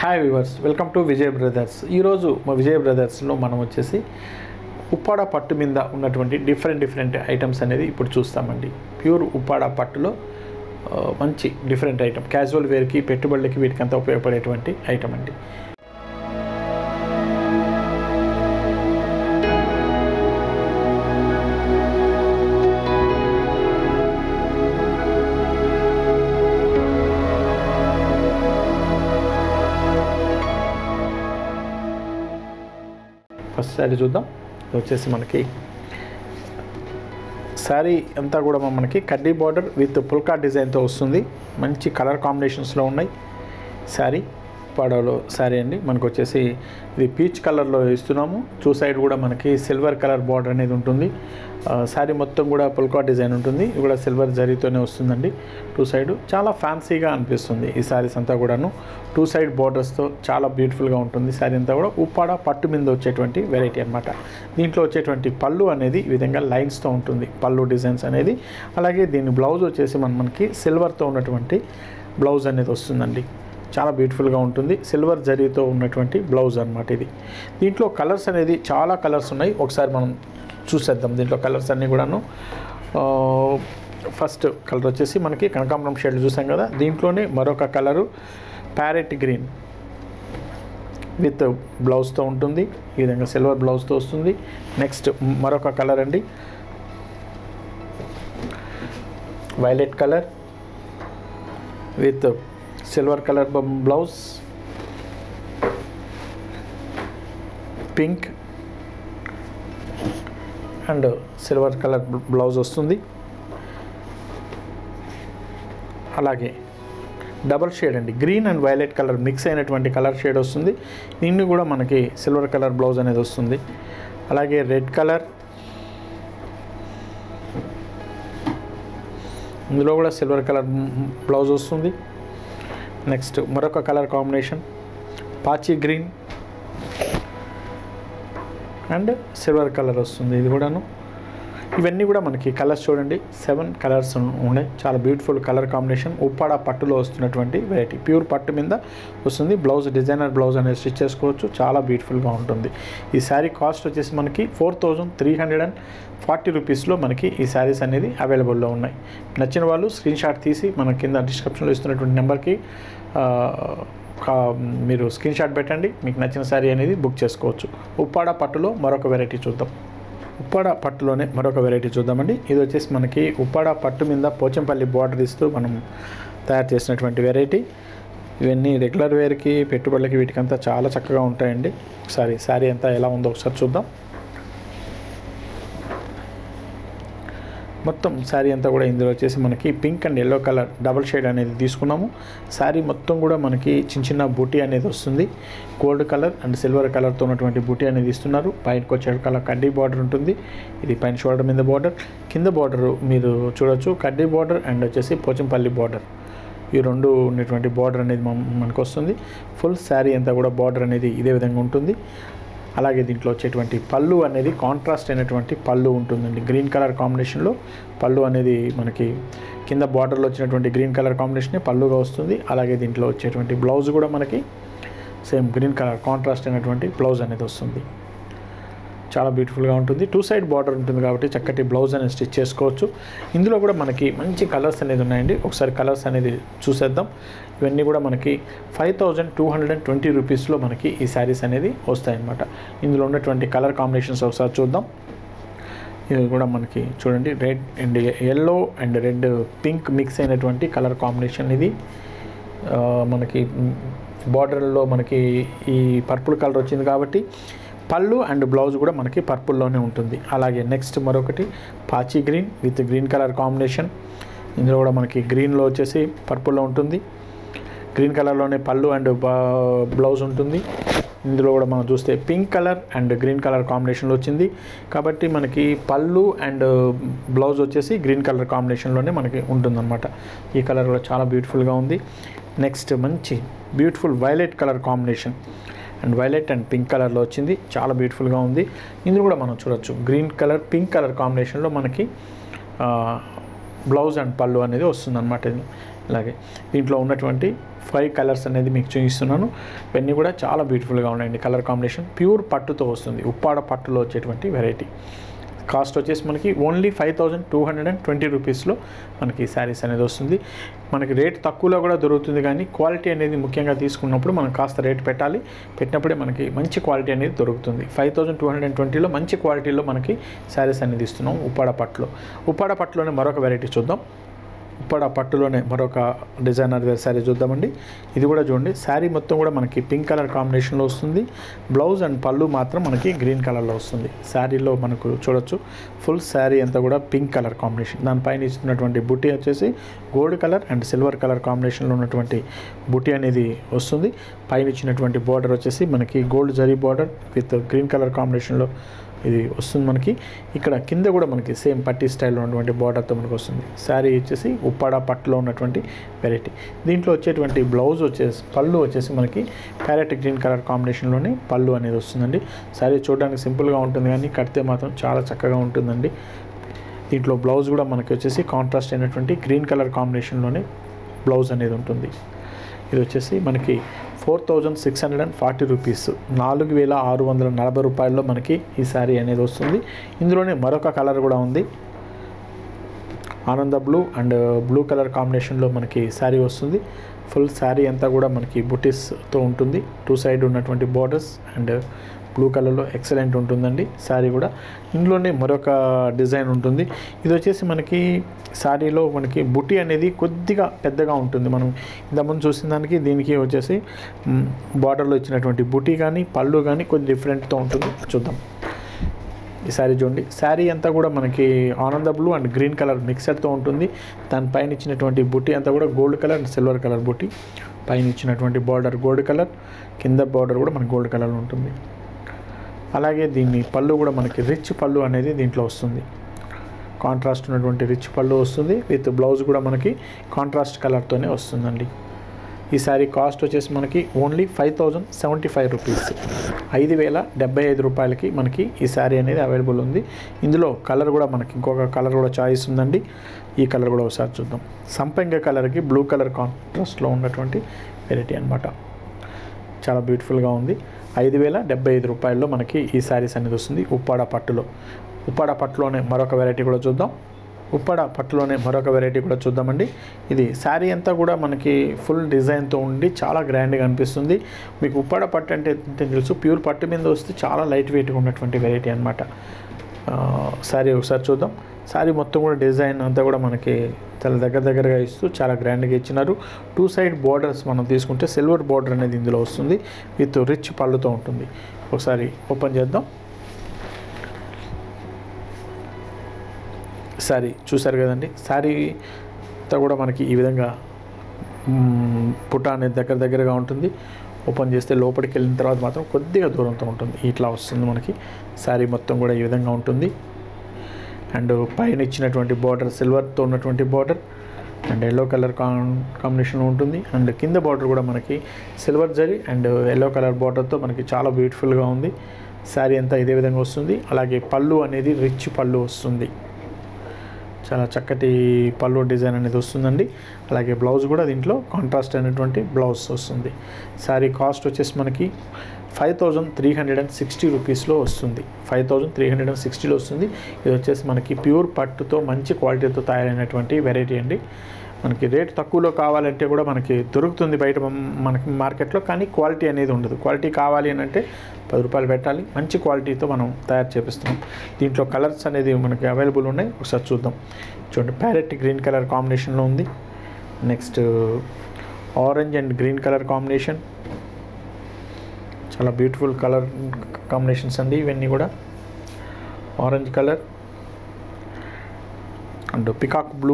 hi viewers welcome to Vijay brothers ఈరోజు మా విజయ్ బ్రదర్స్లో మనం వచ్చేసి ఉప్పాడ పట్టు మీద ఉన్నటువంటి డిఫరెంట్ డిఫరెంట్ ఐటమ్స్ అనేది ఇప్పుడు చూస్తామండి ప్యూర్ ఉప్పాడ పట్టులో ఆ, మంచి డిఫరెంట్ ఐటమ్ క్యాజువల్ వేర్కి పెట్టుబడులకి వీటికంతా ఉపయోగపడేటువంటి ఐటమ్ అండి ఫస్ట్ శారీ చూద్దాం ఇది వచ్చేసి మనకి శారీ అంతా కూడా మనకి కడ్డీ బార్డర్ విత్ పుల్కా డిజైన్తో వస్తుంది మంచి కలర్ కాంబినేషన్స్లో ఉన్నాయి శారీ పాడవలో శారీ అండి మనకు వచ్చేసి ఇది పీచ్ కలర్లో ఇస్తున్నాము టూ సైడ్ కూడా మనకి సిల్వర్ కలర్ బార్డర్ అనేది ఉంటుంది ఆ, శారీ మొత్తం కూడా పుల్కా డిజైన్ ఉంటుంది ఇది కూడా సిల్వర్ జరీతోనే వస్తుందండి టూ సైడ్ చాలా ఫ్యాన్సీగా అనిపిస్తుంది ఈ శారీస్ అంతా కూడాను టూ సైడ్ బార్డర్స్తో చాలా బ్యూటిఫుల్గా ఉంటుంది శారీ అంతా కూడా ఉప్పాడ పట్టు మీద వచ్చేటువంటి వెరైటీ అనమాట దీంట్లో వచ్చేటువంటి పళ్ళు అనేది ఈ విధంగా లైన్స్తో ఉంటుంది పళ్ళు డిజైన్స్ అనేది అలాగే దీని బ్లౌజ్ వచ్చేసి మన మనకి సిల్వర్తో ఉన్నటువంటి బ్లౌజ్ అనేది వస్తుందండి చాలా బ్యూటిఫుల్గా ఉంటుంది సిల్వర్ జరీతో ఉన్నటువంటి బ్లౌజ్ అనమాట ఇది దీంట్లో కలర్స్ అనేది చాలా కలర్స్ ఉన్నాయి ఒకసారి మనం చూసేద్దాం దీంట్లో కలర్స్ అన్నీ కూడాను ఆ, ఫస్ట్ కలర్ వచ్చేసి మనకి కనకాంబరం షేడ్ చూసాం కదా దీంట్లోనే మరొక కలరు ప్యారెట్ గ్రీన్ విత్ బ్లౌజ్తో ఉంటుంది ఈ విధంగా సిల్వర్ బ్లౌజ్తో వస్తుంది నెక్స్ట్ మరొక కలర్ అండి violet colour with silver colour blouse pink and silver colour blouse వస్తుంది అలాగే డబల్ షేడ్ అండి green and violet colour mix అయినటువంటి కలర్ షేడ్ వస్తుంది దీన్ని కూడా మనకి సిల్వర్ కలర్ బ్లౌజ్ అనేది వస్తుంది అలాగే రెడ్ కలర్ ఇందులో కూడా సిల్వర్ కలర్ బ్లౌజ్ వస్తుంది నెక్స్ట్ మరొక కలర్ కాంబినేషన్ పాచి గ్రీన్ అండ్ సిల్వర్ కలర్ వస్తుంది ఇది కూడాను ఇవన్నీ కూడా మనకి కలర్స్ చూడండి సెవెన్ కలర్స్ ఉన్నాయి చాలా బ్యూటిఫుల్ కలర్ కాంబినేషన్ ఉప్పాడ పట్టులో వస్తున్నటువంటి వెరైటీ ప్యూర్ పట్టు మీద వస్తుంది బ్లౌజ్ డిజైనర్ బ్లౌజ్ అనేది స్టిచ్ చేసుకోవచ్చు చాలా బ్యూటిఫుల్గా ఉంటుంది ఈ శారీ కాస్ట్ వచ్చేసి మనకి four thousand three hundred and forty రూపీస్లో మనకి ఈ శారీస్ అనేది అవైలబుల్లో ఉన్నాయి నచ్చిన వాళ్ళు స్క్రీన్ షాట్ తీసి మన కింద డిస్క్రిప్షన్లో ఇస్తున్నటువంటి నెంబర్కి ఆ, కా- మీరు స్క్రీన్ షాట్ పెట్టండి మీకు నచ్చిన శారీ అనేది బుక్ చేసుకోవచ్చు ఉప్పాడ పట్టులో మరొక వెరైటీ చూద్దాం ఉప్పాడ పట్టులోనే మరొక వెరైటీ చూద్దామండి ఇది వచ్చేసి మనకి ఉప్పాడ పట్టు మీద పోచంపల్లి బార్డర్ ఇస్తూ మనం తయారు చేసినటువంటి వెరైటీ ఇవన్నీ రెగ్యులర్ వేర్కి పెట్టుబడులకి వీటికంతా చాలా చక్కగా ఉంటాయండి ఒకసారి శారీ అంతా ఎలా ఉందో ఒకసారి చూద్దాం మొత్తం శారీ అంతా కూడా ఇందులో వచ్చేసి మనకి pink and yellow colour double shade అనేది తీసుకున్నాము శారీ మొత్తం కూడా మనకి చిన్న చిన్న బూటీ అనేది వస్తుంది గోల్డ్ కలర్ అండ్ సిల్వర్ కలర్తో ఉన్నటువంటి బూటీ అనేది ఇస్తున్నారు పైనకి వచ్చే కలర్ కడ్డీ బార్డర్ ఉంటుంది ఇది పైన షోల్డర్ మీద బార్డర్ కింద బార్డర్ మీరు చూడొచ్చు కడ్డీ బార్డర్ అండ్ వచ్చేసి పోచంపల్లి బార్డర్ ఈ రెండు ఉన్నటువంటి బార్డర్ అనేది మన- మనకు వస్తుంది ఫుల్ శారీ అంతా కూడా బార్డర్ అనేది ఇదే విధంగా ఉంటుంది అలాగే దీంట్లో వచ్చేటువంటి పళ్ళు అనేది కాంట్రాస్ట్ అయినటువంటి పళ్ళు ఉంటుందండి గ్రీన్ కలర్ కాంబినేషన్లో పళ్ళు అనేది మనకి కింద బార్డర్లో వచ్చినటువంటి గ్రీన్ కలర్ కాంబినేషనే పళ్ళుగా వస్తుంది అలాగే దీంట్లో వచ్చేటువంటి బ్లౌజ్ కూడా మనకి సేమ్ గ్రీన్ కలర్ కాంట్రాస్ట్ అయినటువంటి బ్లౌజ్ అనేది వస్తుంది చాలా బ్యూటిఫుల్గా ఉంటుంది టూ సైడ్ బార్డర్ ఉంటుంది కాబట్టి చక్కటి బ్లౌజ్ అనేది స్టిచ్ చేసుకోవచ్చు ఇందులో కూడా మనకి మంచి కలర్స్ అనేది ఉన్నాయండి ఒకసారి కలర్స్ అనేది చూసేద్దాం ఇవన్నీ కూడా మనకి five thousand two hundred and twenty రూపీస్లో మనకి ఈ శారీస్ అనేది వస్తాయన్నమాట ఇందులో ఉన్నటువంటి కలర్ కాంబినేషన్స్ ఒకసారి చూద్దాం ఇది కూడా మనకి చూడండి red and yellow and red pink mix అయినటువంటి కలర్ కాంబినేషన్ ఇది ఆ, మనకి బార్డర్లో మనకి ఈ పర్పుల్ కలర్ వచ్చింది కాబట్టి పళ్ళు అండ్ బ్లౌజ్ కూడా మనకి పర్పుల్లోనే ఉంటుంది అలాగే నెక్స్ట్ మరొకటి పాచి green with green colour combination ఇందులో కూడా మనకి గ్రీన్లో వచ్చేసి పర్పుల్లో ఉంటుంది గ్రీన్ కలర్లోనే పళ్ళు అండ్ బ్లౌజ్ ఉంటుంది ఇందులో కూడా మనం చూస్తే pink colour and green colour కాంబినేషన్లో వచ్చింది కాబట్టి మనకి పళ్ళు అండ్ బ్లౌజ్ వచ్చేసి గ్రీన్ కలర్ కాంబినేషన్లోనే మనకి ఉంటుందన్నమాట ఈ కలర్ కూడా చాలా బ్యూటిఫుల్గా ఉంది నెక్స్ట్ మంచి beautiful violet colour combination and violet and pink కలర్లో వచ్చింది చాలా బ్యూటిఫుల్గా ఉంది ఇందులో కూడా మనం చూడొచ్చు గ్రీన్ కలర్ పింక్ కలర్ కాంబినేషన్లో మనకి ఆ, బ్లౌజ్ అండ్ పళ్ళు అనేది వస్తుందన్నమాట ఇది అలాగే దీంట్లో ఉన్నటువంటి ఫైవ్ కలర్స్ అనేది మీకు చూపిస్తున్నాను ఇవన్నీ కూడా చాలా బ్యూటిఫుల్గా ఉన్నాయండి కలర్ కాంబినేషన్ ప్యూర్ పట్టుతో వస్తుంది ఉప్పాడ పట్టులో వచ్చేటువంటి వెరైటీ కాస్ట్ వచ్చేసి మనకి only five thousand two hundred and twenty రూపీస్లో మనకి శారీస్ అనేది వస్తుంది మనకి రేట్ తక్కువలో కూడా దొరుకుతుంది కానీ క్వాలిటీ అనేది ముఖ్యంగా తీసుకున్నప్పుడు మనం కాస్త రేట్ పెట్టాలి పెట్టినప్పుడే మనకి మంచి క్వాలిటీ అనేది దొరుకుతుంది five thousand two hundred and ట్వంటీలో మంచి క్వాలిటీలో మనకి శారీస్ అనేది ఇస్తున్నాం ఉప్పాడ పట్టులో ఉప్పాడ పట్టులోనే మరొక వెరైటీ చూద్దాం ఉప్పాడ పట్టులోనే మరొక డిజైనర్ వేర్ శారీ చూద్దామండి ఇది కూడా చూడండి శారీ మొత్తం కూడా మనకి పింక్ కలర్ కాంబినేషన్లో వస్తుంది బ్లౌజ్ అండ్ పళ్ళు మాత్రం మనకి గ్రీన్ కలర్లో వస్తుంది శారీలో మనకు చూడొచ్చు ఫుల్ శారీ అంతా కూడా పింక్ కలర్ కాంబినేషన్ దానిపైన ఇస్తున్నటువంటి బుట్టి వచ్చేసి gold colour and silver colour కాంబినేషన్లో ఉన్నటువంటి బుట్టి అనేది వస్తుంది పైన ఇచ్చినటువంటి బార్డర్ వచ్చేసి మనకి gold zari border with green colour కాంబినేషన్లో ఇది వస్తుంది మనకి ఇక్కడ కింద కూడా మనకి సేమ్ పట్టి స్టైల్లో ఉన్నటువంటి బార్డర్తో మనకు వస్తుంది శారీ వచ్చేసి ఉప్పాడ పట్టులో ఉన్నటువంటి వెరైటీ దీంట్లో వచ్చేటువంటి బ్లౌజ్ వచ్చేసి పళ్ళు వచ్చేసి మనకి ప్యారెట్ గ్రీన్ కలర్ కాంబినేషన్లోనే పళ్ళు అనేది వస్తుందండి శారీ చూడడానికి సింపుల్గా ఉంటుంది కానీ కడితే మాత్రం చాలా చక్కగా ఉంటుందండి దీంట్లో బ్లౌజ్ కూడా మనకి వచ్చేసి కాంట్రాస్ట్ అయినటువంటి గ్రీన్ కలర్ కాంబినేషన్లోనే బ్లౌజ్ అనేది ఉంటుంది ఇది వచ్చేసి మనకి four thousand six hundred and forty rupees నాలుగు వేల ఆరు వందల నలభై రూపాయల్లో మనకి ఈ శారీ అనేది వస్తుంది ఇందులోనే మరొక కలర్ కూడా ఉంది ఆనంద బ్లూ అండ్ బ్లూ కలర్ కాంబినేషన్లో మనకి శారీ వస్తుంది ఫుల్ శారీ అంతా కూడా మనకి బుటీస్తో ఉంటుంది టూ సైడ్ ఉన్నటువంటి బార్డర్స్ అండ్ బ్లూ కలర్లో ఎక్సలెంట్ ఉంటుందండి శారీ కూడా ఇందులోనే మరొక డిజైన్ ఉంటుంది ఇది వచ్చేసి మనకి శారీలో మనకి బుట్టి అనేది కొద్దిగా పెద్దగా ఉంటుంది మనం ఇంతకుముందు చూసిన దానికి దీనికి వచ్చేసి బార్డర్లో ఇచ్చినటువంటి బుట్టి కానీ పళ్ళు కానీ కొద్ది డిఫరెంట్తో ఉంటుంది చూద్దాం ఈ శారీ చూడండి శారీ అంతా కూడా మనకి ఆనంద బ్లూ అండ్ గ్రీన్ కలర్ మిక్సర్తో ఉంటుంది దానిపైన ఇచ్చినటువంటి బుట్టి అంతా కూడా gold colour and silver colour బుట్టి పైన ఇచ్చినటువంటి బార్డర్ గోల్డ్ కలర్ కింద బార్డర్ కూడా మనకి గోల్డ్ కలర్లో ఉంటుంది అలాగే దీన్ని పళ్ళు కూడా మనకి రిచ్ పళ్ళు అనేది దీంట్లో వస్తుంది కాంట్రాస్ట్ ఉన్నటువంటి రిచ్ పళ్ళు వస్తుంది విత్ బ్లౌజ్ కూడా మనకి కాంట్రాస్ట్ కలర్తోనే వస్తుందండి ఈ శారీ కాస్ట్ వచ్చేసి మనకి only five thousand seventy five rupees ఐదు వేల డెబ్బై ఐదు రూపాయలకి మనకి ఈ శారీ అనేది అవైలబుల్ ఉంది ఇందులో కలర్ కూడా మనకి ఇంకొక కలర్ కూడా చాయిస్ ఉందండి ఈ కలర్ కూడా ఒకసారి చూద్దాం సంపంగ కలర్కి బ్లూ కలర్ కాంట్రాస్ట్లో ఉన్నటువంటి వెరైటీ అనమాట చాలా బ్యూటిఫుల్గా ఉంది ఐదు వేల డెబ్బై ఐదు రూపాయల్లో మనకి ఈ శారీస్ అనేది వస్తుంది ఉప్పాడ పట్టులో ఉప్పాడ పట్టులోనే మరొక వెరైటీ కూడా చూద్దాం ఉప్పాడ పట్టులోనే మరొక వెరైటీ కూడా చూద్దామండి ఇది శారీ అంతా కూడా మనకి ఫుల్ డిజైన్తో ఉండి చాలా గ్రాండ్గా అనిపిస్తుంది మీకు ఉప్పాడ పట్టు అంటే అంటే తెలుసు ప్యూర్ పట్టు మీద వస్తే చాలా లైట్ వెయిట్గా ఉన్నటువంటి వెరైటీ అనమాట శారీ ఒకసారి చూద్దాం శారీ మొత్తం కూడా డిజైన్ అంతా కూడా మనకి చాలా దగ్గర దగ్గరగా ఇస్తూ చాలా గ్రాండ్గా ఇచ్చినారు టూ సైడ్ బార్డర్స్ మనం తీసుకుంటే సిల్వర్ బార్డర్ అనేది ఇందులో వస్తుంది విత్ రిచ్ పళ్ళుతో ఉంటుంది ఒకసారి ఓపెన్ చేద్దాం శారీ చూసారు కదండి శారీ అంతా కూడా మనకి ఈ విధంగా మ్మ్, పుట్ట అనేది దగ్గర దగ్గరగా ఉంటుంది ఓపెన్ చేస్తే లోపలికి వెళ్ళిన తర్వాత మాత్రం కొద్దిగా దూరంతో ఉంటుంది ఇట్లా వస్తుంది మనకి శారీ మొత్తం కూడా ఈ విధంగా ఉంటుంది అండ్ పైన ఇచ్చినటువంటి బార్డర్ సిల్వర్తో ఉన్నటువంటి border and yellow colour com combination ఉంటుంది అండ్ కింద బార్డర్ కూడా మనకి silver zari and yellow colour బార్డర్తో మనకి చాలా బ్యూటిఫుల్గా ఉంది శారీ అంతా ఇదే విధంగా వస్తుంది అలాగే పళ్ళు అనేది రిచ్ పళ్ళు వస్తుంది చాలా చక్కటి పళ్ళు డిజైన్ అనేది వస్తుందండి అలాగే బ్లౌజ్ కూడా దీంట్లో కాంట్రాస్ట్ అయినటువంటి బ్లౌజ్ వస్తుంది శారీ కాస్ట్ వచ్చేసి మనకి five thousand three hundred and sixty రూపీస్లో వస్తుంది five thousand three hundred and సిక్స్టీలో వస్తుంది ఇది వచ్చేసి మనకి ప్యూర్ పట్టుతో మంచి క్వాలిటీతో తయారైనటువంటి వెరైటీ అండి మనకి రేట్ తక్కువలో కావాలంటే కూడా మనకి దొరుకుతుంది బయట మన- మనకి మార్కెట్లో కానీ క్వాలిటీ అనేది ఉండదు క్వాలిటీ కావాలి అని అంటే పది రూపాయలు పెట్టాలి మంచి క్వాలిటీతో మనం తయారు చేపిస్తున్నాం దీంట్లో కలర్స్ అనేది మనకి అవైలబుల్ ఉన్నాయి ఒకసారి చూద్దాం చూడండి ప్యారెట్ గ్రీన్ కలర్ కాంబినేషన్లో ఉంది next orange and green colour combination చాలా బ్యూటిఫుల్ కలర్ కాంబినేషన్స్ అండి ఇవన్నీ కూడా orange colour and peacock blue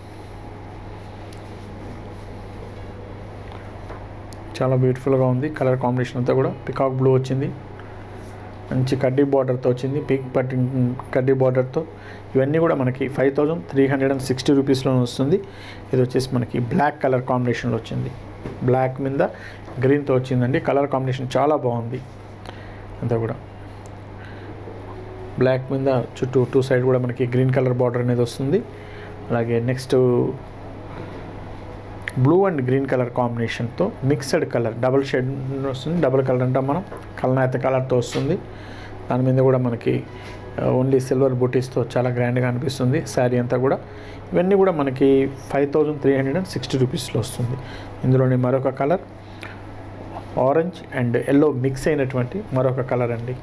చాలా బ్యూటిఫుల్గా ఉంది కలర్ కాంబినేషన్ అంతా కూడా పికాక్ బ్లూ వచ్చింది మంచి కడ్డీ బార్డర్తో వచ్చింది పిక్ పట్టి కడ్డీ బార్డర్తో ఇవన్నీ కూడా మనకి five thousand three hundred and sixty రూపీస్లో వస్తుంది ఇది వచ్చేసి మనకి బ్లాక్ కలర్ కాంబినేషన్లో వచ్చింది బ్లాక్ మీద గ్రీన్తో వచ్చిందండి కలర్ కాంబినేషన్ చాలా బాగుంది అంతా కూడా బ్లాక్ మీద చుట్టూ టూ సైడ్ కూడా మనకి గ్రీన్ కలర్ బార్డర్ అనేది వస్తుంది అలాగే next blue and green colour కాంబినేషన్తో మిక్స్డ్ కలర్ డబుల్ షేడ్ వస్తుంది డబుల్ కలర్ అంటాం మనం కలనాయత కలర్తో వస్తుంది దాని మీద కూడా మనకి ఓన్లీ సిల్వర్ బుటీస్తో చాలా గ్రాండ్గా అనిపిస్తుంది శారీ అంతా కూడా ఇవన్నీ కూడా మనకి five thousand three hundred and sixty రూపీస్లో వస్తుంది ఇందులోని మరొక colour orange and yellow mix అయినటువంటి మరొక కలర్ అండి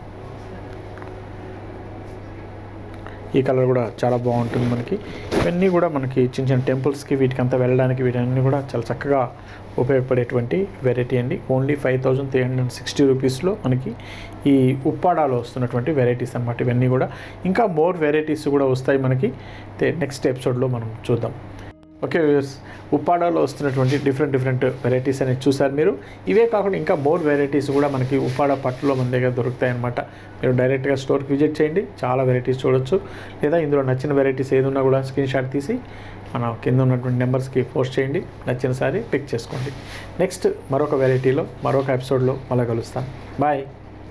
ఈ కలర్ కూడా చాలా బాగుంటుంది మనకి ఇవన్నీ కూడా మనకి చిన్న చిన్న టెంపుల్స్కి వీటికంతా వెళ్ళడానికి వీటన్నీ కూడా చాలా చక్కగా ఉపయోగపడేటువంటి వెరైటీ అండి only five thousand three hundred sixty రూపీస్లో మనకి ఈ ఉప్పాడాలో వస్తున్నటువంటి వెరైటీస్ అన్నమాట ఇవన్నీ కూడా ఇంకా మోర్ వెరైటీస్ కూడా వస్తాయి మనకి నెక్స్ట్ ఎపిసోడ్లో మనం చూద్దాం ఓకే వ్యూవర్స్ ఉప్పాడాలో వస్తున్నటువంటి డిఫరెంట్ డిఫరెంట్ వెరైటీస్ అనేది చూసారు మీరు ఇవే కాకుండా ఇంకా మోర్ వెరైటీస్ కూడా మనకి ఉప్పాడ పట్టులో మన దగ్గర దొరుకుతాయి అనమాట మీరు డైరెక్ట్గా స్టోర్కి విజిట్ చేయండి చాలా వెరైటీస్ చూడొచ్చు లేదా ఇందులో నచ్చిన వెరైటీస్ ఏది ఉన్నా కూడా స్క్రీన్ షాట్ తీసి మన కింద ఉన్నటువంటి నెంబర్స్కి పోస్ట్ చేయండి నచ్చిన సారీ పిక్ చేసుకోండి నెక్స్ట్ మరొక వెరైటీలో మరొక ఎపిసోడ్లో మళ్ళీ కలుస్తాను బాయ్